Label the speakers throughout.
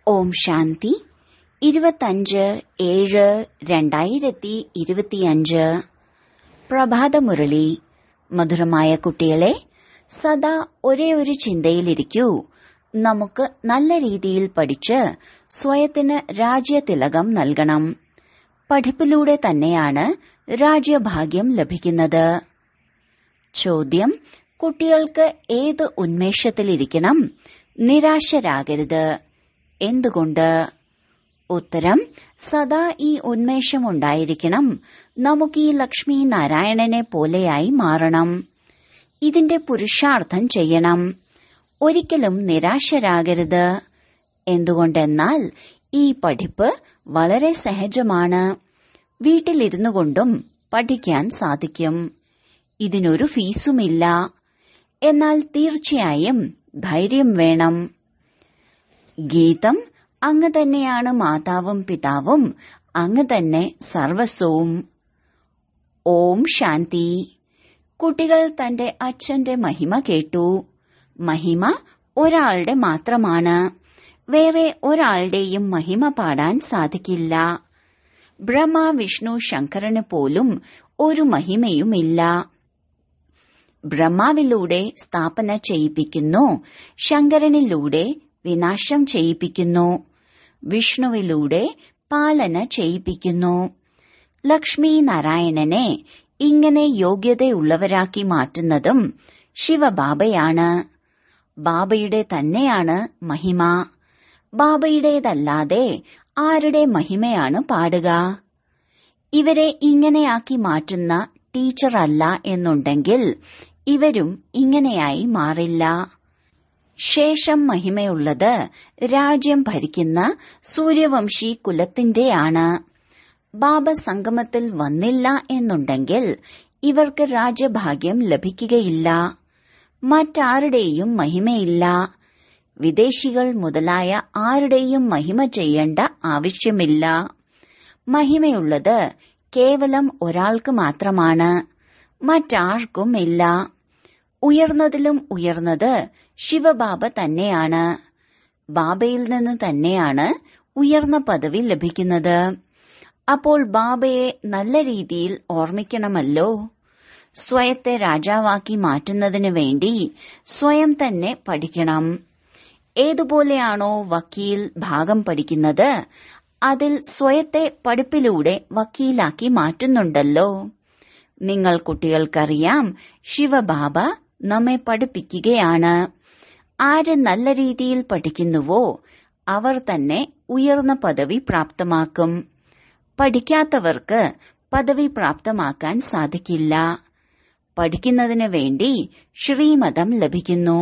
Speaker 1: ഓം ശാന്തി ഇരുപത്തഞ്ച് ഏഴ് രണ്ടായിരത്തി ഇരുപത്തിയഞ്ച് പ്രഭാതമുരളി മധുരമായ കുട്ടികളെ സദാ ഒരേ ഒരു ചിന്തയിലിരിക്കൂ നമുക്ക് നല്ല രീതിയിൽ പഠിച്ച് സ്വയത്തിന് രാജ്യതിലകം നൽകണം പഠിപ്പിലൂടെ തന്നെയാണ് രാജ്യഭാഗ്യം ലഭിക്കുന്നത് ചോദ്യം കുട്ടികൾക്ക് ഏത് ഉന്മേഷത്തിലിരിക്കണം നിരാശരാകരുത് എന്തുകൊണ്ട് ഉത്തരം സദാ ഈ ഉന്മേഷമുണ്ടായിരിക്കണം നമുക്ക് ഈ ലക്ഷ്മി നാരായണനെ പോലെയായി മാറണം ഇതിന്റെ പുരുഷാർത്ഥം ചെയ്യണം ഒരിക്കലും നിരാശരാകരുത് എന്തുകൊണ്ടെന്നാൽ ഈ പഠിപ്പ് വളരെ സഹജമാണ് വീട്ടിലിരുന്നു കൊണ്ടും പഠിക്കാൻ സാധിക്കും ഇതിനൊരു ഫീസുമില്ല എന്നാൽ തീർച്ചയായും ധൈര്യം വേണം ഗീതം അങ്ങ് തന്നെയാണ് മാതാവും പിതാവും അങ്ങ് തന്നെ സർവസ്വവും ഓം ശാന്തി കുട്ടികൾ തന്റെ അച്ഛന്റെ മഹിമ കേട്ടു മഹിമ ഒരാളുടെ മാത്രമാണ് വേറെ ഒരാളുടെയും മഹിമ പാടാൻ സാധിക്കില്ല ബ്രഹ്മ വിഷ്ണു ശങ്കരന് പോലും ഒരു മഹിമയുമില്ല ബ്രഹ്മാവിലൂടെ സ്ഥാപന ചെയ്യിപ്പിക്കുന്നു ശങ്കരനിലൂടെ വിനാശം ചെയ്യിപ്പിക്കുന്നു വിഷ്ണുവിലൂടെ പാലന ചെയ്യിപ്പിക്കുന്നു ലക്ഷ്മി നാരായണനെ ഇങ്ങനെ യോഗ്യതയുള്ളവരാക്കി മാറ്റുന്നതും ശിവബാബയാണ് ബാബയുടെ തന്നെയാണ് മഹിമ ബാബയുടേതല്ലാതെ ആരുടെ മഹിമയാണ് പാടുക ഇവരെ ഇങ്ങനെയാക്കി മാറ്റുന്ന ടീച്ചറല്ല എന്നുണ്ടെങ്കിൽ ഇവരും ഇങ്ങനെയായി മാറില്ല ശേഷം മഹിമയുള്ളത് രാജ്യം ഭരിക്കുന്ന സൂര്യവംശി കുലത്തിന്റെയാണ് ബാബ സംഗമത്തിൽ വന്നില്ല എന്നുണ്ടെങ്കിൽ ഇവർക്ക് രാജ്യഭാഗ്യം ലഭിക്കുകയില്ല മറ്റാരുടെയും മഹിമയില്ല വിദേശികൾ മുതലായ ആരുടെയും മഹിമ ചെയ്യേണ്ട ആവശ്യമില്ല മഹിമയുള്ളത് കേവലം ഒരാൾക്ക് മാത്രമാണ് മറ്റാർക്കും ഇല്ല ഉയർന്നതിലും ഉയർന്നത് ശിവബാബ തന്നെയാണ് ബാബയിൽ നിന്ന് തന്നെയാണ് ഉയർന്ന പദവി ലഭിക്കുന്നത് അപ്പോൾ ബാബയെ നല്ല രീതിയിൽ ഓർമ്മിക്കണമല്ലോ സ്വയത്തെ രാജാവാക്കി മാറ്റുന്നതിന് വേണ്ടി സ്വയം തന്നെ പഠിക്കണം ഏതുപോലെയാണോ വക്കീൽ ഭാഗം പഠിക്കുന്നത് അതിൽ സ്വയത്തെ പഠിപ്പിലൂടെ വക്കീലാക്കി മാറ്റുന്നുണ്ടല്ലോ നിങ്ങൾ കുട്ടികൾക്കറിയാം ശിവബാബ നമ്മെ പഠിപ്പിക്കുകയാണ് ആര് നല്ല രീതിയിൽ പഠിക്കുന്നുവോ അവർ തന്നെ ഉയർന്ന പദവി പ്രാപ്തമാക്കും പഠിക്കാത്തവർക്ക് പദവി പ്രാപ്തമാക്കാൻ സാധിക്കില്ല പഠിക്കുന്നതിന് വേണ്ടി ശ്രീമതം ലഭിക്കുന്നു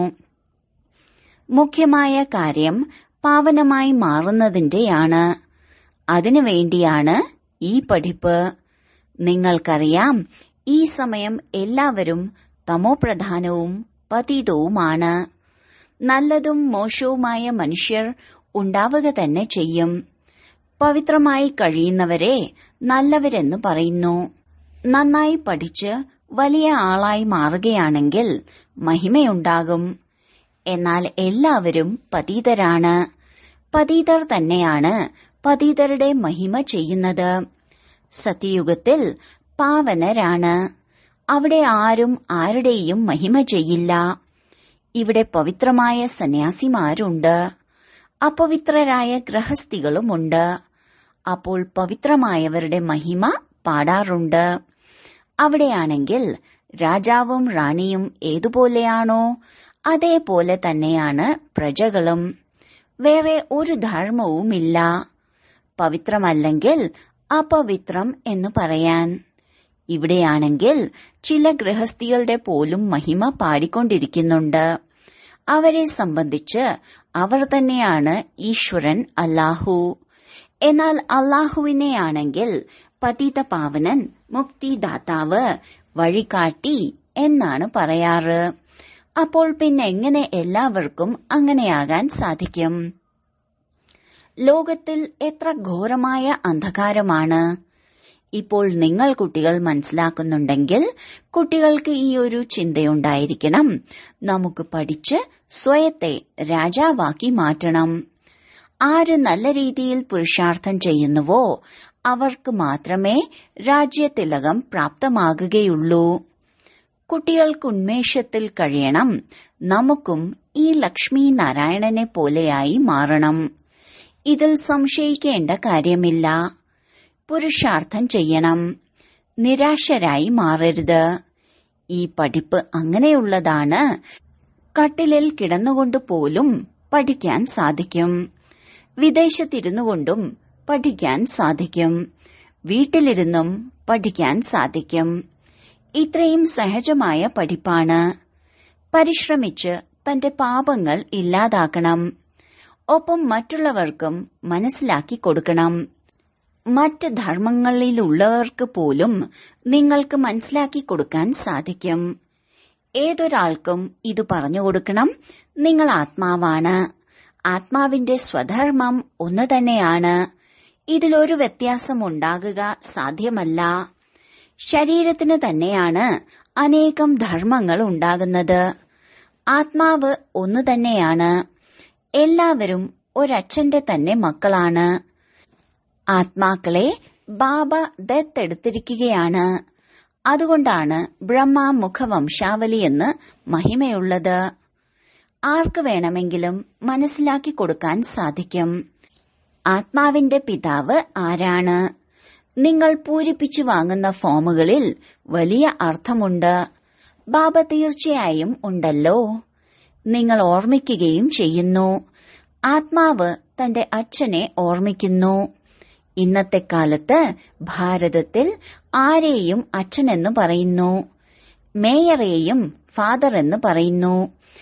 Speaker 1: മുഖ്യമായ കാര്യം പാവനമായി മാറുന്നതിന്റെയാണ് അതിനുവേണ്ടിയാണ് ഈ പഠിപ്പ് നിങ്ങൾക്കറിയാം ഈ സമയം എല്ലാവരും തമോപ്രധാനവും പതീതവുമാണ് നല്ലതും മോശവുമായ മനുഷ്യർ ഉണ്ടാവുക തന്നെ ചെയ്യും പവിത്രമായി കഴിയുന്നവരെ നല്ലവരെന്ന് പറയുന്നു നന്നായി പഠിച്ച് വലിയ ആളായി മാറുകയാണെങ്കിൽ മഹിമയുണ്ടാകും എന്നാൽ എല്ലാവരും പതീതരാണ് പതീതർ തന്നെയാണ് പതീതരുടെ മഹിമ ചെയ്യുന്നത് സത്യയുഗത്തിൽ പാവനരാണ് അവിടെ ആരും ആരുടെയും മഹിമ ചെയ്യില്ല ഇവിടെ പവിത്രമായ സന്യാസിമാരുണ്ട് അപവിത്രരായ ഗ്രഹസ്ഥികളുമുണ്ട് അപ്പോൾ പവിത്രമായവരുടെ മഹിമ പാടാറുണ്ട് അവിടെയാണെങ്കിൽ രാജാവും റാണിയും ഏതുപോലെയാണോ അതേപോലെ തന്നെയാണ് പ്രജകളും വേറെ ഒരു ധർമ്മവുമില്ല പവിത്രമല്ലെങ്കിൽ അപവിത്രം എന്ന് പറയാൻ ഇവിടെയാണെങ്കിൽ ചില ഗൃഹസ്ഥികളുടെ പോലും മഹിമ പാടിക്കൊണ്ടിരിക്കുന്നുണ്ട് അവരെ സംബന്ധിച്ച് അവർ തന്നെയാണ് ഈശ്വരൻ അല്ലാഹു എന്നാൽ അല്ലാഹുവിനെയാണെങ്കിൽ പതിത പാവനൻ മുക്തിദാതാവ് വഴികാട്ടി എന്നാണ് പറയാറ് അപ്പോൾ പിന്നെ എങ്ങനെ എല്ലാവർക്കും അങ്ങനെയാകാൻ സാധിക്കും ലോകത്തിൽ എത്ര ഘോരമായ അന്ധകാരമാണ് ഇപ്പോൾ നിങ്ങൾ കുട്ടികൾ മനസ്സിലാക്കുന്നുണ്ടെങ്കിൽ കുട്ടികൾക്ക് ഈ ഒരു ചിന്തയുണ്ടായിരിക്കണം നമുക്ക് പഠിച്ച് സ്വയത്തെ രാജാവാക്കി മാറ്റണം ആര് നല്ല രീതിയിൽ പുരുഷാർത്ഥം ചെയ്യുന്നുവോ അവർക്ക് മാത്രമേ രാജ്യതിലകം പ്രാപ്തമാകുകയുള്ളൂ കുട്ടികൾക്ക് ഉന്മേഷത്തിൽ കഴിയണം നമുക്കും ഈ ലക്ഷ്മി നാരായണനെ പോലെയായി മാറണം ഇതിൽ സംശയിക്കേണ്ട കാര്യമില്ല പുരുഷാർത്ഥം ചെയ്യണം നിരാശരായി മാറരുത് ഈ പഠിപ്പ് അങ്ങനെയുള്ളതാണ് കട്ടിലിൽ കിടന്നുകൊണ്ട് പോലും പഠിക്കാൻ സാധിക്കും വിദേശത്തിരുന്നു കൊണ്ടും പഠിക്കാൻ സാധിക്കും വീട്ടിലിരുന്നും പഠിക്കാൻ സാധിക്കും ഇത്രയും സഹജമായ പഠിപ്പാണ് പരിശ്രമിച്ച് തന്റെ പാപങ്ങൾ ഇല്ലാതാക്കണം ഒപ്പം മറ്റുള്ളവർക്കും മനസ്സിലാക്കി കൊടുക്കണം മറ്റ് ധർമ്മങ്ങളിലുള്ളവർക്ക് പോലും നിങ്ങൾക്ക് മനസ്സിലാക്കി കൊടുക്കാൻ സാധിക്കും ഏതൊരാൾക്കും ഇത് പറഞ്ഞു കൊടുക്കണം നിങ്ങൾ ആത്മാവാണ് ആത്മാവിന്റെ സ്വധർമ്മം ഒന്ന് തന്നെയാണ് ഇതിലൊരു വ്യത്യാസം ഉണ്ടാകുക സാധ്യമല്ല ശരീരത്തിന് തന്നെയാണ് അനേകം ധർമ്മങ്ങൾ ഉണ്ടാകുന്നത് ആത്മാവ് ഒന്നു തന്നെയാണ് എല്ലാവരും ഒരച്ഛന്റെ തന്നെ മക്കളാണ് ആത്മാക്കളെ ബാബ ദത്തെടുത്തിരിക്കുകയാണ് അതുകൊണ്ടാണ് ബ്രഹ്മ മുഖവംശാവലി എന്ന് മഹിമയുള്ളത് ആർക്ക് വേണമെങ്കിലും മനസ്സിലാക്കി കൊടുക്കാൻ സാധിക്കും ആത്മാവിന്റെ പിതാവ് ആരാണ് നിങ്ങൾ പൂരിപ്പിച്ചു വാങ്ങുന്ന ഫോമുകളിൽ വലിയ അർത്ഥമുണ്ട് ബാബ തീർച്ചയായും ഉണ്ടല്ലോ നിങ്ങൾ ഓർമ്മിക്കുകയും ചെയ്യുന്നു ആത്മാവ് തന്റെ അച്ഛനെ ഓർമ്മിക്കുന്നു ഇന്നത്തെ കാലത്ത് ഭാരതത്തിൽ ആരെയും അച്ഛനെന്ന് പറയുന്നു മേയറേയും ഫാദർ എന്ന് പറയുന്നു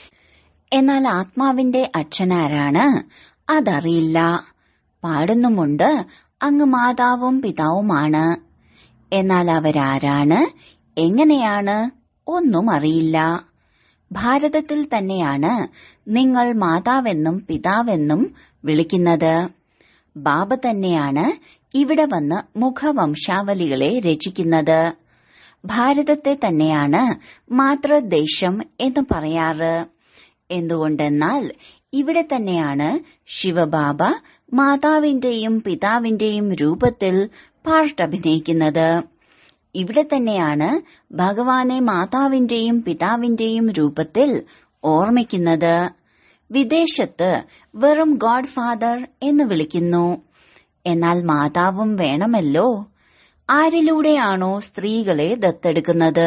Speaker 1: എന്നാൽ ആത്മാവിന്റെ അച്ഛനാരാണ് അതറിയില്ല പാടുന്നുമുണ്ട് അങ്ങ് മാതാവും പിതാവുമാണ് എന്നാൽ അവരാരാണ് എങ്ങനെയാണ് ഒന്നും അറിയില്ല ഭാരതത്തിൽ തന്നെയാണ് നിങ്ങൾ മാതാവെന്നും പിതാവെന്നും വിളിക്കുന്നത് ബാബ തന്നെയാണ് ഇവിടെ വന്ന് മുഖവംശാവലികളെ രചിക്കുന്നത് ഭാരതത്തെ തന്നെയാണ് മാതൃദേശം എന്ന് പറയാറ് എന്തുകൊണ്ടെന്നാൽ ഇവിടെ തന്നെയാണ് ശിവബാബ മാതാവിന്റെയും പിതാവിന്റെയും രൂപത്തിൽ പാട്ടഭിനയിക്കുന്നത് ഇവിടെ തന്നെയാണ് ഭഗവാനെ മാതാവിന്റെയും പിതാവിന്റെയും രൂപത്തിൽ ഓർമ്മിക്കുന്നത് വിദേശത്ത് വെറും ഗോഡ് ഫാദർ എന്ന് വിളിക്കുന്നു എന്നാൽ മാതാവും വേണമല്ലോ ആരിലൂടെയാണോ സ്ത്രീകളെ ദത്തെടുക്കുന്നത്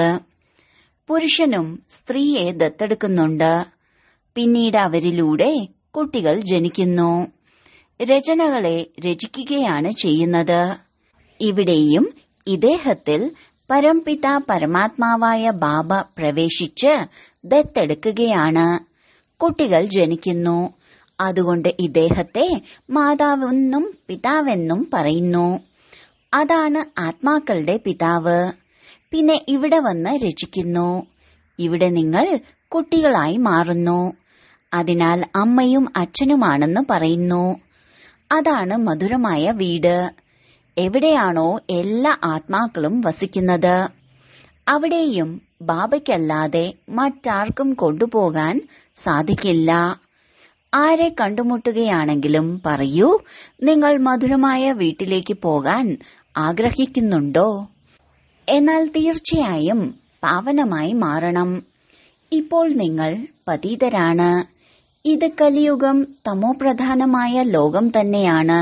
Speaker 1: പുരുഷനും സ്ത്രീയെ ദത്തെടുക്കുന്നുണ്ട് പിന്നീട് അവരിലൂടെ കുട്ടികൾ ജനിക്കുന്നു രചനകളെ രചിക്കുകയാണ് ചെയ്യുന്നത് ഇവിടെയും ഇദ്ദേഹത്തിൽ പരംപിത പരമാത്മാവായ ബാബ പ്രവേശിച്ച് ദത്തെടുക്കുകയാണ് കുട്ടികൾ ജനിക്കുന്നു അതുകൊണ്ട് ഇദ്ദേഹത്തെ മാതാവെന്നും പിതാവെന്നും പറയുന്നു അതാണ് ആത്മാക്കളുടെ പിതാവ് പിന്നെ ഇവിടെ വന്ന് രചിക്കുന്നു ഇവിടെ നിങ്ങൾ കുട്ടികളായി മാറുന്നു അതിനാൽ അമ്മയും അച്ഛനുമാണെന്ന് പറയുന്നു അതാണ് മധുരമായ വീട് എവിടെയാണോ എല്ലാ ആത്മാക്കളും വസിക്കുന്നത് അവിടെയും ബാബയ്ക്കല്ലാതെ മറ്റാർക്കും കൊണ്ടുപോകാൻ സാധിക്കില്ല ആരെ കണ്ടുമുട്ടുകയാണെങ്കിലും പറയൂ നിങ്ങൾ മധുരമായ വീട്ടിലേക്ക് പോകാൻ ആഗ്രഹിക്കുന്നുണ്ടോ എന്നാൽ തീർച്ചയായും പാവനമായി മാറണം ഇപ്പോൾ നിങ്ങൾ പതീതരാണ് ഇത് കലിയുഗം തമോപ്രധാനമായ ലോകം തന്നെയാണ്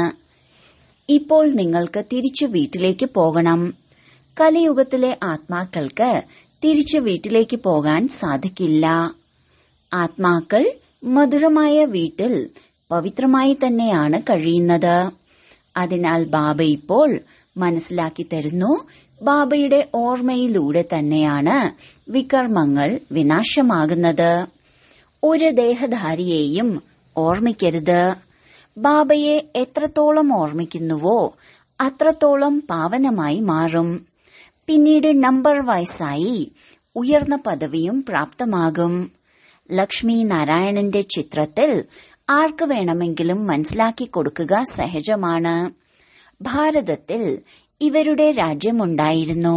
Speaker 1: ഇപ്പോൾ നിങ്ങൾക്ക് തിരിച്ചു വീട്ടിലേക്ക് പോകണം കലിയുഗത്തിലെ ആത്മാക്കൾക്ക് തിരിച്ചു വീട്ടിലേക്ക് പോകാൻ സാധിക്കില്ല ആത്മാക്കൾ മധുരമായ വീട്ടിൽ പവിത്രമായി തന്നെയാണ് കഴിയുന്നത് അതിനാൽ ബാബ ഇപ്പോൾ മനസ്സിലാക്കി തരുന്നു ബാബയുടെ ഓർമ്മയിലൂടെ തന്നെയാണ് വികർമ്മങ്ങൾ വിനാശമാകുന്നത് ഒരു ദേഹധാരിയെയും ഓർമ്മിക്കരുത് ബാബയെ എത്രത്തോളം ഓർമ്മിക്കുന്നുവോ അത്രത്തോളം പാവനമായി മാറും പിന്നീട് നമ്പർ വയസ്സായി ഉയർന്ന പദവിയും പ്രാപ്തമാകും ലക്ഷ്മി നാരായണന്റെ ചിത്രത്തിൽ ആർക്ക് വേണമെങ്കിലും മനസ്സിലാക്കി കൊടുക്കുക സഹജമാണ് ഭാരതത്തിൽ ഇവരുടെ രാജ്യമുണ്ടായിരുന്നു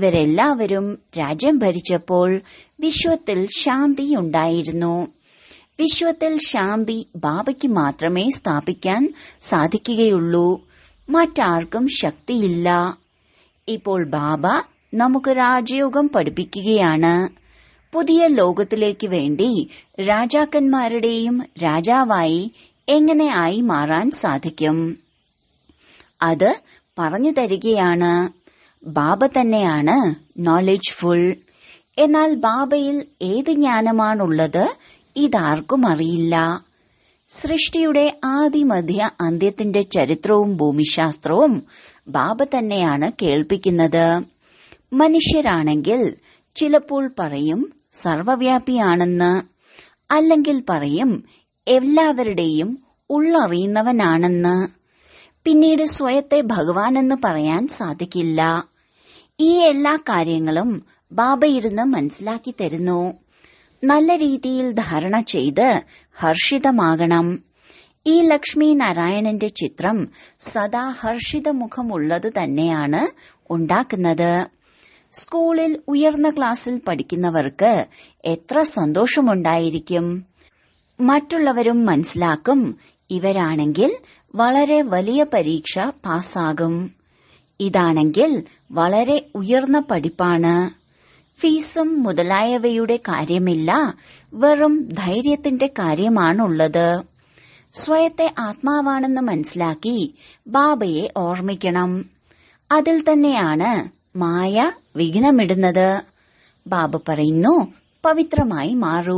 Speaker 1: ഇവരെല്ലാവരും രാജ്യം ഭരിച്ചപ്പോൾ വിശ്വത്തിൽ ശാന്തിയുണ്ടായിരുന്നു വിശ്വത്തിൽ ശാന്തി ബാബയ്ക്ക് മാത്രമേ സ്ഥാപിക്കാൻ സാധിക്കുകയുള്ളൂ മറ്റാർക്കും ശക്തിയില്ല ഇപ്പോൾ ബാബ നമുക്ക് രാജയോഗം പഠിപ്പിക്കുകയാണ് പുതിയ ലോകത്തിലേക്ക് വേണ്ടി രാജാക്കന്മാരുടെയും രാജാവായി എങ്ങനെ ആയി മാറാൻ സാധിക്കും അത് പറഞ്ഞു തരികയാണ് ബാബ തന്നെയാണ് നോളജ്ഫുൾ എന്നാൽ ബാബയിൽ ഏത് ജ്ഞാനമാണുള്ളത് ഇതാർക്കും അറിയില്ല സൃഷ്ടിയുടെ ആദിമധ്യ അന്ത്യത്തിന്റെ ചരിത്രവും ഭൂമിശാസ്ത്രവും ബാബ തന്നെയാണ് കേൾപ്പിക്കുന്നത് മനുഷ്യരാണെങ്കിൽ ചിലപ്പോൾ പറയും സർവവ്യാപിയാണെന്ന് അല്ലെങ്കിൽ പറയും എല്ലാവരുടെയും ഉള്ളറിയുന്നവനാണെന്ന് പിന്നീട് സ്വയത്തെ ഭഗവാനെന്ന് പറയാൻ സാധിക്കില്ല ഈ എല്ലാ കാര്യങ്ങളും ബാബ ഇരുന്ന് മനസ്സിലാക്കി തരുന്നു നല്ല രീതിയിൽ ധാരണ ചെയ്ത് ഹർഷിതമാകണം ഈ ലക്ഷ്മി നാരായണന്റെ ചിത്രം സദാ ഹർഷിത മുഖമുള്ളത് തന്നെയാണ് ഉണ്ടാക്കുന്നത് സ്കൂളിൽ ഉയർന്ന ക്ലാസ്സിൽ പഠിക്കുന്നവർക്ക് എത്ര സന്തോഷമുണ്ടായിരിക്കും മറ്റുള്ളവരും മനസ്സിലാക്കും ഇവരാണെങ്കിൽ വളരെ വലിയ പരീക്ഷ പാസ്സാകും ഇതാണെങ്കിൽ വളരെ ഉയർന്ന പഠിപ്പാണ് ഫീസും മുതലായവയുടെ കാര്യമില്ല വെറും ധൈര്യത്തിന്റെ കാര്യമാണുള്ളത് സ്വയത്തെ ആത്മാവാണെന്ന് മനസ്സിലാക്കി ബാബയെ ഓർമ്മിക്കണം അതിൽ തന്നെയാണ് മായ വിഘ്നമിടുന്നത് ബാബ പറയുന്നു പവിത്രമായി മാറൂ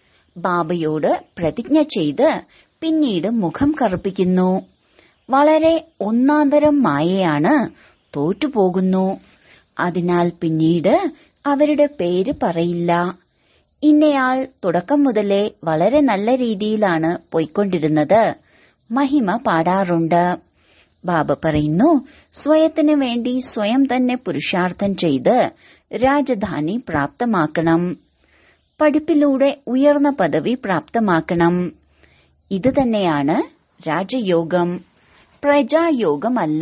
Speaker 1: ബാബയോട് പ്രതിജ്ഞ ചെയ്ത് പിന്നീട് മുഖം കറുപ്പിക്കുന്നു വളരെ ഒന്നാന്തരം മായയാണ് തോറ്റുപോകുന്നു അതിനാൽ പിന്നീട് അവരുടെ പേര് പറയില്ല ഇന്നയാൾ തുടക്കം മുതലേ വളരെ നല്ല രീതിയിലാണ് പോയിക്കൊണ്ടിരുന്നത് മഹിമ പാടാറുണ്ട് ബാബ പറയുന്നു സ്വയത്തിനു വേണ്ടി സ്വയം തന്നെ പുരുഷാർത്ഥം ചെയ്ത് രാജധാനി പ്രാപ്തമാക്കണം പഠിപ്പിലൂടെ ഉയർന്ന പദവി പ്രാപ്തമാക്കണം ഇത് തന്നെയാണ് രാജയോഗം പ്രജായോഗമല്ല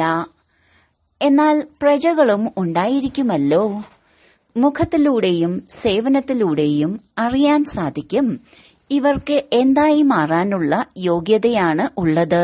Speaker 1: എന്നാൽ പ്രജകളും ഉണ്ടായിരിക്കുമല്ലോ മുഖത്തിലൂടെയും സേവനത്തിലൂടെയും അറിയാൻ സാധിക്കും ഇവർക്ക് എന്തായി മാറാനുള്ള യോഗ്യതയാണ് ഉള്ളത്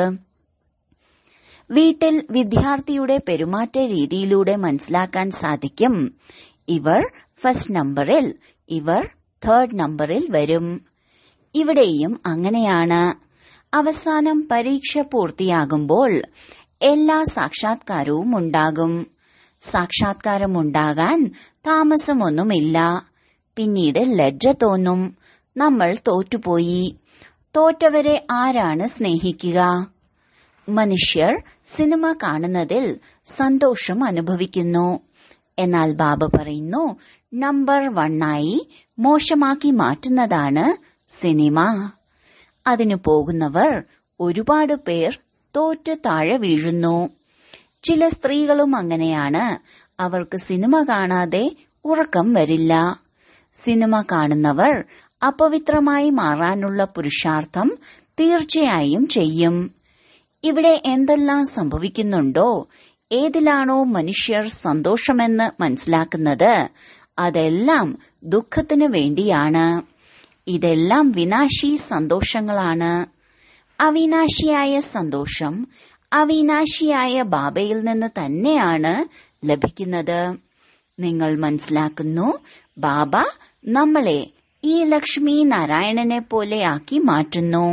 Speaker 1: വീട്ടിൽ വിദ്യാർത്ഥിയുടെ പെരുമാറ്റ രീതിയിലൂടെ മനസ്സിലാക്കാൻ സാധിക്കും ഇവർ ഫസ്റ്റ് നമ്പറിൽ ഇവർ തേർഡ് നമ്പറിൽ വരും ഇവിടെയും അങ്ങനെയാണ് അവസാനം പരീക്ഷ പൂർത്തിയാകുമ്പോൾ എല്ലാ സാക്ഷാത്കാരവും ഉണ്ടാകും സാക്ഷാത്കാരമുണ്ടാകാൻ താമസമൊന്നുമില്ല പിന്നീട് ലജ്ജ തോന്നും നമ്മൾ തോറ്റുപോയി തോറ്റവരെ ആരാണ് സ്നേഹിക്കുക മനുഷ്യർ സിനിമ കാണുന്നതിൽ സന്തോഷം അനുഭവിക്കുന്നു എന്നാൽ ബാബ പറയുന്നു നമ്പർ വണ്ണായി മോശമാക്കി മാറ്റുന്നതാണ് സിനിമ അതിനു പോകുന്നവർ ഒരുപാട് പേർ തോറ്റ് താഴെ വീഴുന്നു ചില സ്ത്രീകളും അങ്ങനെയാണ് അവർക്ക് സിനിമ കാണാതെ ഉറക്കം വരില്ല സിനിമ കാണുന്നവർ അപവിത്രമായി മാറാനുള്ള പുരുഷാർത്ഥം തീർച്ചയായും ചെയ്യും ഇവിടെ എന്തെല്ലാം സംഭവിക്കുന്നുണ്ടോ ഏതിലാണോ മനുഷ്യർ സന്തോഷമെന്ന് മനസ്സിലാക്കുന്നത് അതെല്ലാം ദുഃഖത്തിനു വേണ്ടിയാണ് ഇതെല്ലാം വിനാശി സന്തോഷങ്ങളാണ് അവിനാശിയായ സന്തോഷം അവിനാശിയായ ബാബയിൽ നിന്ന് തന്നെയാണ് ലഭിക്കുന്നത് നിങ്ങൾ മനസ്സിലാക്കുന്നു ബാബ നമ്മളെ ഈ ലക്ഷ്മി നാരായണനെ പോലെ ആക്കി മാറ്റുന്നു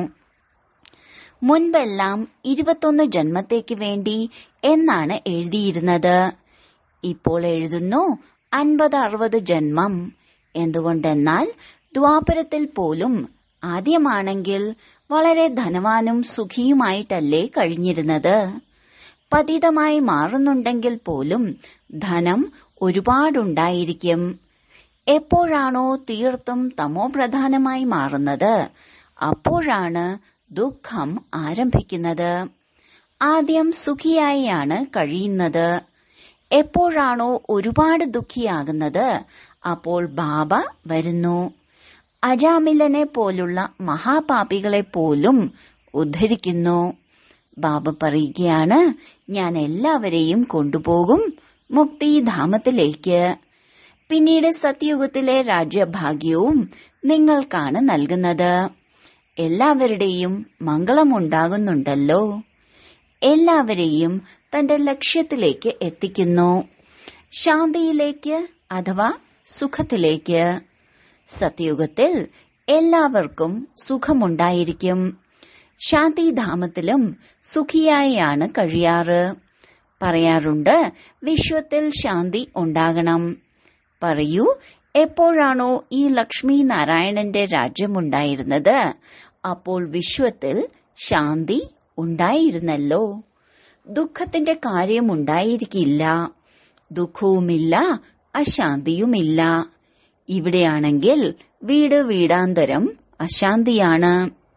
Speaker 1: മുൻപെല്ലാം ഇരുപത്തൊന്ന് ജന്മത്തേക്ക് വേണ്ടി എന്നാണ് എഴുതിയിരുന്നത് ഇപ്പോൾ എഴുതുന്നു അൻപത് അറുപത് ജന്മം എന്തുകൊണ്ടെന്നാൽ ദ്വാപരത്തിൽ പോലും ആദ്യമാണെങ്കിൽ വളരെ ധനവാനും സുഖിയുമായിട്ടല്ലേ കഴിഞ്ഞിരുന്നത് പതിതമായി മാറുന്നുണ്ടെങ്കിൽ പോലും ധനം ഒരുപാടുണ്ടായിരിക്കും എപ്പോഴാണോ തീർത്തും തമോപ്രധാനമായി മാറുന്നത് അപ്പോഴാണ് ദുഃഖം ആരംഭിക്കുന്നത് ആദ്യം സുഖിയായാണ് കഴിയുന്നത് എപ്പോഴാണോ ഒരുപാട് ദുഃഖിയാകുന്നത് അപ്പോൾ ബാബ വരുന്നു അജാമിലനെ പോലുള്ള മഹാപാപികളെ പോലും ഉദ്ധരിക്കുന്നു ബാബ പറയുകയാണ് ഞാൻ എല്ലാവരെയും കൊണ്ടുപോകും മുക്തിധാമത്തിലേക്ക് പിന്നീട് സത്യയുഗത്തിലെ രാജ്യഭാഗ്യവും നിങ്ങൾക്കാണ് നൽകുന്നത് എല്ലാവരുടെയും മംഗളമുണ്ടാകുന്നുണ്ടല്ലോ എല്ലാവരെയും തന്റെ ലക്ഷ്യത്തിലേക്ക് എത്തിക്കുന്നു ശാന്തിയിലേക്ക് അഥവാ സുഖത്തിലേക്ക് സത്യയുഗത്തിൽ എല്ലാവർക്കും സുഖമുണ്ടായിരിക്കും ശാന്തിധാമത്തിലും സുഖിയായാണ് കഴിയാറ് പറയാറുണ്ട് വിശ്വത്തിൽ ശാന്തി ഉണ്ടാകണം പറയൂ എപ്പോഴാണോ ഈ ലക്ഷ്മി നാരായണന്റെ രാജ്യമുണ്ടായിരുന്നത് അപ്പോൾ വിശ്വത്തിൽ ശാന്തി ഉണ്ടായിരുന്നല്ലോ ദുഃഖത്തിന്റെ കാര്യമുണ്ടായിരിക്കില്ല ദുഃഖവുമില്ല അശാന്തിയുമില്ല ഇവിടെയാണെങ്കിൽ വീട് വീടാന്തരം അശാന്തിയാണ്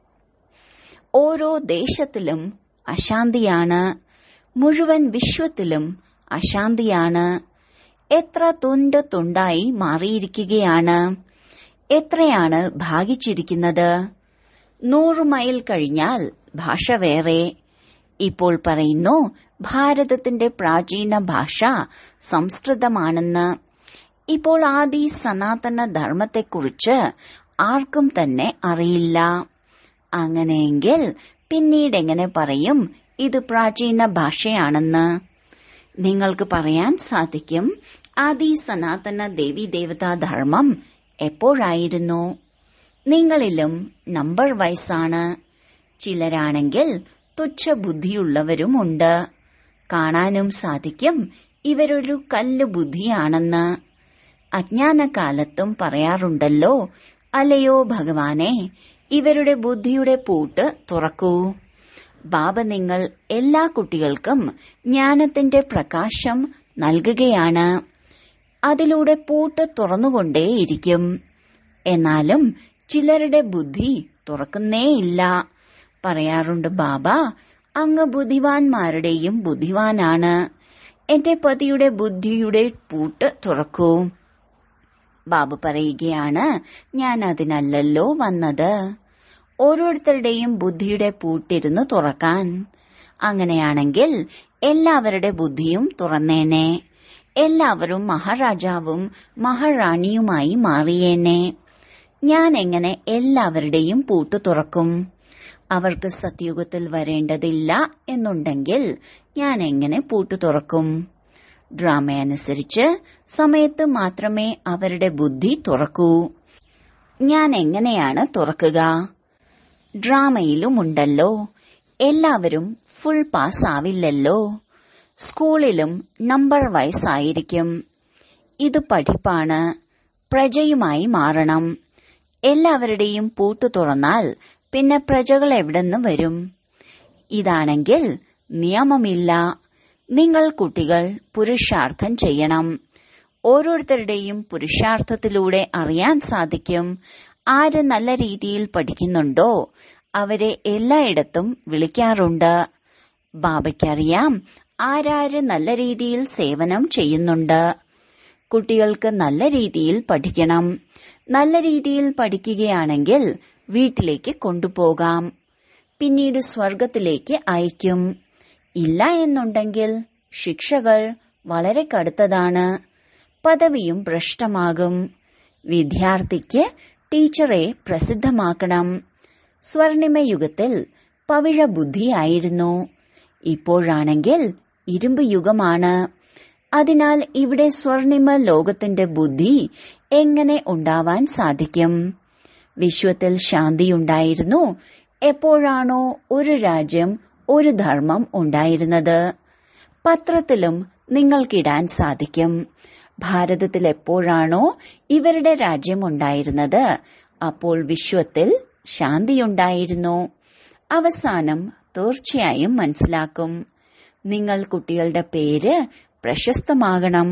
Speaker 1: ഓരോ ദേശത്തിലും അശാന്തിയാണ് മുഴുവൻ വിശ്വത്തിലും അശാന്തിയാണ് എത്ര തുണ്ട് തുണ്ടായി മാറിയിരിക്കുകയാണ് എത്രയാണ് ഭാഗിച്ചിരിക്കുന്നത് നൂറു മൈൽ കഴിഞ്ഞാൽ ഭാഷ വേറെ ഇപ്പോൾ പറയുന്നു ഭാരതത്തിന്റെ പ്രാചീന ഭാഷ സംസ്കൃതമാണെന്ന് ഇപ്പോൾ ആദി സനാതന ധർമ്മത്തെക്കുറിച്ച് ആർക്കും തന്നെ അറിയില്ല അങ്ങനെയെങ്കിൽ പിന്നീട് എങ്ങനെ പറയും ഇത് പ്രാചീന ഭാഷയാണെന്ന് നിങ്ങൾക്ക് പറയാൻ സാധിക്കും ആദി സനാതന ദേവി ദേവതാ ധർമ്മം എപ്പോഴായിരുന്നു നിങ്ങളിലും നമ്പർ വയസ്സാണ് ചിലരാണെങ്കിൽ തുച്ഛ ബുദ്ധിയുള്ളവരുമുണ്ട് കാണാനും സാധിക്കും ഇവരൊരു കല്ല് ബുദ്ധിയാണെന്ന് അജ്ഞാനകാലത്തും പറയാറുണ്ടല്ലോ അല്ലയോ ഭഗവാനെ ഇവരുടെ ബുദ്ധിയുടെ പൂട്ട് തുറക്കൂ ബാബ നിങ്ങൾ എല്ലാ കുട്ടികൾക്കും ജ്ഞാനത്തിന്റെ പ്രകാശം നൽകുകയാണ് അതിലൂടെ പൂട്ട് തുറന്നുകൊണ്ടേയിരിക്കും എന്നാലും ചിലരുടെ ബുദ്ധി തുറക്കുന്നേയില്ല പറയാറുണ്ട് ബാബ അങ്ങ് ബുദ്ധിവാന്മാരുടെയും ബുദ്ധിവാനാണ് എന്റെ പതിയുടെ ബുദ്ധിയുടെ പൂട്ട് തുറക്കൂ ബാബു പറയുകയാണ് ഞാൻ അതിനല്ലല്ലോ വന്നത് ഓരോരുത്തരുടെയും ബുദ്ധിയുടെ പൂട്ടിരുന്ന് തുറക്കാൻ അങ്ങനെയാണെങ്കിൽ എല്ലാവരുടെ ബുദ്ധിയും തുറന്നേനെ എല്ലാവരും മഹാരാജാവും മഹാറാണിയുമായി മാറിയേനെ ഞാൻ എങ്ങനെ എല്ലാവരുടെയും പൂട്ട് തുറക്കും അവർക്ക് സത്യുഗത്തിൽ വരേണ്ടതില്ല എന്നുണ്ടെങ്കിൽ ഞാൻ എങ്ങനെ പൂട്ട് തുറക്കും ഡ്രാമയനുസരിച്ച് സമയത്ത് മാത്രമേ അവരുടെ ബുദ്ധി തുറക്കൂ ഞാൻ എങ്ങനെയാണ് തുറക്കുക ഡ്രാമയിലുമുണ്ടല്ലോ എല്ലാവരും ഫുൾ പാസ് ആവില്ലല്ലോ സ്കൂളിലും നമ്പർ വൈസ് ആയിരിക്കും ഇത് പഠിപ്പാണ് പ്രജയുമായി മാറണം എല്ലാവരുടെയും പൂട്ടു തുറന്നാൽ പിന്നെ പ്രജകൾ എവിടെന്ന് വരും ഇതാണെങ്കിൽ നിയമമില്ല നിങ്ങൾ കുട്ടികൾ പുരുഷാർത്ഥം ചെയ്യണം ഓരോരുത്തരുടെയും പുരുഷാർത്ഥത്തിലൂടെ അറിയാൻ സാധിക്കും ആര് നല്ല രീതിയിൽ പഠിക്കുന്നുണ്ടോ അവരെ എല്ലായിടത്തും വിളിക്കാറുണ്ട് ബാബയ്ക്കറിയാം ആരാര് നല്ല രീതിയിൽ സേവനം ചെയ്യുന്നുണ്ട് കുട്ടികൾക്ക് നല്ല രീതിയിൽ പഠിക്കണം നല്ല രീതിയിൽ പഠിക്കുകയാണെങ്കിൽ വീട്ടിലേക്ക് കൊണ്ടുപോകാം പിന്നീട് സ്വർഗത്തിലേക്ക് അയക്കും ഇല്ല എന്നുണ്ടെങ്കിൽ ശിക്ഷകൾ വളരെ കടുത്തതാണ് പദവിയും ഭ്രഷ്ടമാകും വിദ്യാർത്ഥിക്ക് ടീച്ചറെ പ്രസിദ്ധമാക്കണം സ്വർണിമയുഗത്തിൽ പവിഴ ബുദ്ധിയായിരുന്നു ഇപ്പോഴാണെങ്കിൽ ഇരുമ്പ് യുഗമാണ് അതിനാൽ ഇവിടെ സ്വർണിമ ലോകത്തിന്റെ ബുദ്ധി എങ്ങനെ ഉണ്ടാവാൻ സാധിക്കും വിശ്വത്തിൽ ശാന്തിയുണ്ടായിരുന്നു എപ്പോഴാണോ ഒരു രാജ്യം ഒരു ധർമ്മം ഉണ്ടായിരുന്നത് പത്രത്തിലും നിങ്ങൾക്കിടാൻ സാധിക്കും ഭാരതത്തിൽ എപ്പോഴാണോ ഇവരുടെ രാജ്യം ഉണ്ടായിരുന്നത് അപ്പോൾ വിശ്വത്തിൽ ശാന്തിയുണ്ടായിരുന്നു അവസാനം തീർച്ചയായും മനസ്സിലാക്കും നിങ്ങൾ കുട്ടികളുടെ പേര് പ്രശസ്തമാകണം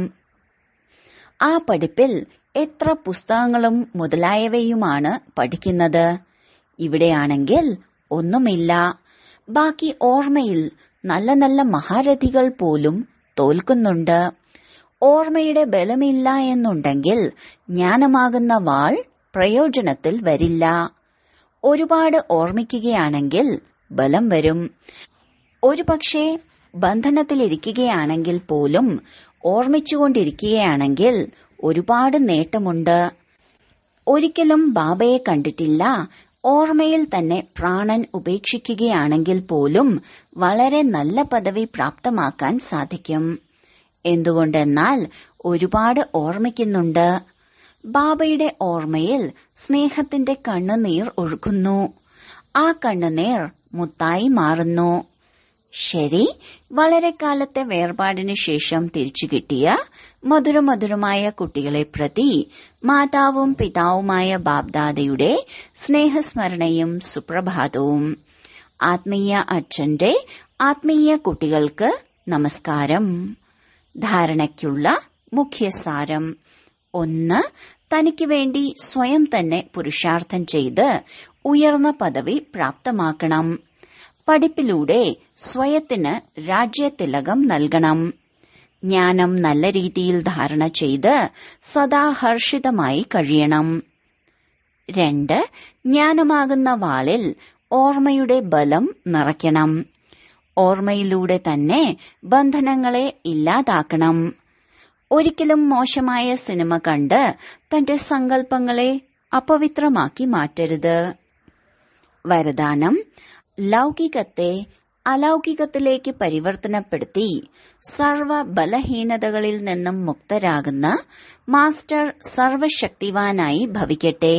Speaker 1: ആ പഠിപ്പിൽ എത്ര പുസ്തകങ്ങളും മുതലായവയുമാണ് പഠിക്കുന്നത് ഇവിടെയാണെങ്കിൽ ഒന്നുമില്ല ബാക്കി ഓർമ്മയിൽ നല്ല നല്ല മഹാരഥികൾ പോലും തോൽക്കുന്നുണ്ട് ഓർമ്മയുടെ ബലമില്ല എന്നുണ്ടെങ്കിൽ ജ്ഞാനമാകുന്ന വാൾ പ്രയോജനത്തിൽ വരില്ല ഒരുപാട് ഓർമ്മിക്കുകയാണെങ്കിൽ ബലം വരും ഒരുപക്ഷെ ബന്ധനത്തിലിരിക്കുകയാണെങ്കിൽ പോലും ഓർമ്മിച്ചുകൊണ്ടിരിക്കുകയാണെങ്കിൽ ഒരുപാട് നേട്ടമുണ്ട് ഒരിക്കലും ബാബയെ കണ്ടിട്ടില്ല ഓർമ്മയിൽ തന്നെ പ്രാണൻ ഉപേക്ഷിക്കുകയാണെങ്കിൽ പോലും വളരെ നല്ല പദവി പ്രാപ്തമാക്കാൻ സാധിക്കും എന്തുകൊണ്ടെന്നാൽ ഒരുപാട് ഓർമ്മിക്കുന്നുണ്ട് ബാബയുടെ ഓർമ്മയിൽ സ്നേഹത്തിന്റെ കണ്ണുനീർ ഒഴുകുന്നു ആ കണ്ണുനീർ മുത്തായി മാറുന്നു ശരി വളരെ കാലത്തെ വേർപാടിനു ശേഷം തിരിച്ചു കിട്ടിയ മധുരമധുരമായ കുട്ടികളെ പ്രതി മാതാവും പിതാവുമായ ബാബ്ദാദയുടെ സ്നേഹസ്മരണയും സുപ്രഭാതവും ആത്മീയ അച്ഛന്റെ ആത്മീയ കുട്ടികൾക്ക് നമസ്കാരം ധാരണയ്ക്കുള്ള മുഖ്യസാരം ഒന്ന് തനിക്ക് വേണ്ടി സ്വയം തന്നെ പുരുഷാർത്ഥം ചെയ്ത് ഉയർന്ന പദവി പ്രാപ്തമാക്കണം പഠിപ്പിലൂടെ സ്വയത്തിന് രാജ്യതിലകം നൽകണം ജ്ഞാനം നല്ല രീതിയിൽ ധാരണ ചെയ്ത് സദാ ഹർഷിതമായി കഴിയണം രണ്ട് ജ്ഞാനമാകുന്ന വാളിൽ ഓർമ്മയുടെ ബലം നിറയ്ക്കണം ഓർമ്മയിലൂടെ തന്നെ ബന്ധനങ്ങളെ ഇല്ലാതാക്കണം ഒരിക്കലും മോശമായ സിനിമ കണ്ട് തന്റെ സങ്കല്പങ്ങളെ അപവിത്രമാക്കി മാറ്റരുത് വരദാനം ലൗകികത്തെ അലൗകികത്തിലേക്ക് പരിവർത്തനപ്പെടുത്തി സർവ ബലഹീനതകളിൽ നിന്നും മുക്തരാകുന്ന മാസ്റ്റർ സർവശക്തിവാനായി ഭവിക്കട്ടെ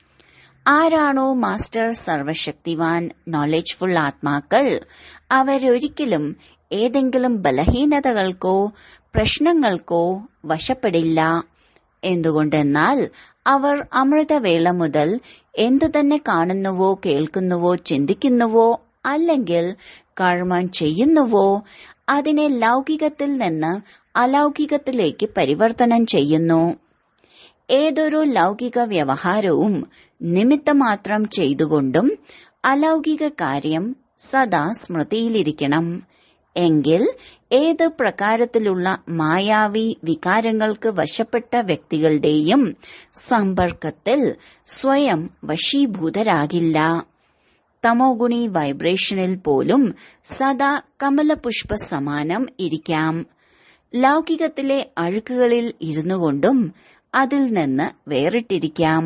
Speaker 1: ആരാണോ മാസ്റ്റർ സർവശക്തിവാൻ നോളജ്ഫുൾ ആത്മാക്കൾ അവരൊരിക്കലും ഏതെങ്കിലും ബലഹീനതകൾക്കോ പ്രശ്നങ്ങൾക്കോ വശപ്പെടില്ല എന്തുകൊണ്ടെന്നാൽ അവർ അമൃതവേള മുതൽ എന്തു തന്നെ കാണുന്നുവോ കേൾക്കുന്നുവോ ചിന്തിക്കുന്നുവോ അല്ലെങ്കിൽ കർമ്മം ചെയ്യുന്നുവോ അതിനെ ലൗകികത്തിൽ നിന്ന് അലൗകികത്തിലേക്ക് പരിവർത്തനം ചെയ്യുന്നു ഏതൊരു ലൗകിക വ്യവഹാരവും നിമിത്തമാത്രം ചെയ്തുകൊണ്ടും അലൗകിക കാര്യം സദാ സ്മൃതിയിലിരിക്കണം എങ്കിൽ ഏത് പ്രകാരത്തിലുള്ള മായാവി വികാരങ്ങൾക്ക് വശപ്പെട്ട വ്യക്തികളുടെയും സമ്പർക്കത്തിൽ സ്വയം വശീഭൂതരാകില്ല തമോഗുണി വൈബ്രേഷനിൽ പോലും സദാ കമലപുഷ്പ സമാനം ഇരിക്കാം ലൗകികത്തിലെ അഴുക്കുകളിൽ ഇരുന്നുകൊണ്ടും അതിൽ നിന്ന് വേറിട്ടിരിക്കാം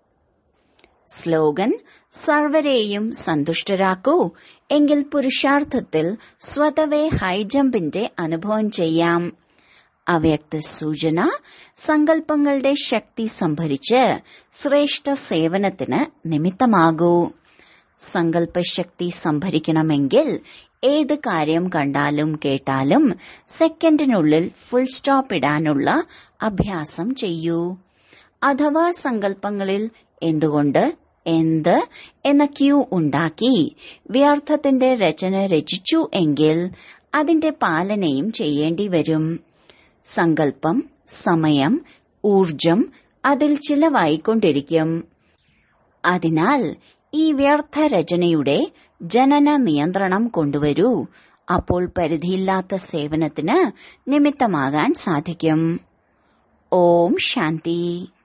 Speaker 1: സ്ലോഗൻ സർവരെയും സന്തുഷ്ടരാക്കൂ എങ്കിൽ പുരുഷാർത്ഥത്തിൽ സ്വതവേ ഹൈജമ്പിന്റെ അനുഭവം ചെയ്യാം അവ്യക്ത സൂചന സങ്കല്പങ്ങളുടെ ശക്തി സംഭരിച്ച് ശ്രേഷ്ഠ സേവനത്തിന് നിമിത്തമാകൂ സങ്കല്പശക്തി സംഭരിക്കണമെങ്കിൽ ഏത് കാര്യം കണ്ടാലും കേട്ടാലും സെക്കൻഡിനുള്ളിൽ ഫുൾ സ്റ്റോപ്പ് ഇടാനുള്ള അഭ്യാസം ചെയ്യൂ അഥവാ സങ്കല്പങ്ങളിൽ എന്തുകൊണ്ട് എന്ത് എന്ന ക്യൂ ഉണ്ടാക്കി വ്യർത്ഥത്തിന്റെ രചന രചിച്ചു എങ്കിൽ അതിന്റെ പാലനയും ചെയ്യേണ്ടി വരും സങ്കല്പം സമയം ഊർജം അതിൽ ചിലവായിക്കൊണ്ടിരിക്കും അതിനാൽ ഈ വ്യർത്ഥ രചനയുടെ ജനന നിയന്ത്രണം കൊണ്ടുവരൂ അപ്പോൾ പരിധിയില്ലാത്ത സേവനത്തിന് നിമിത്തമാകാൻ സാധിക്കും ഓം ശാന്തി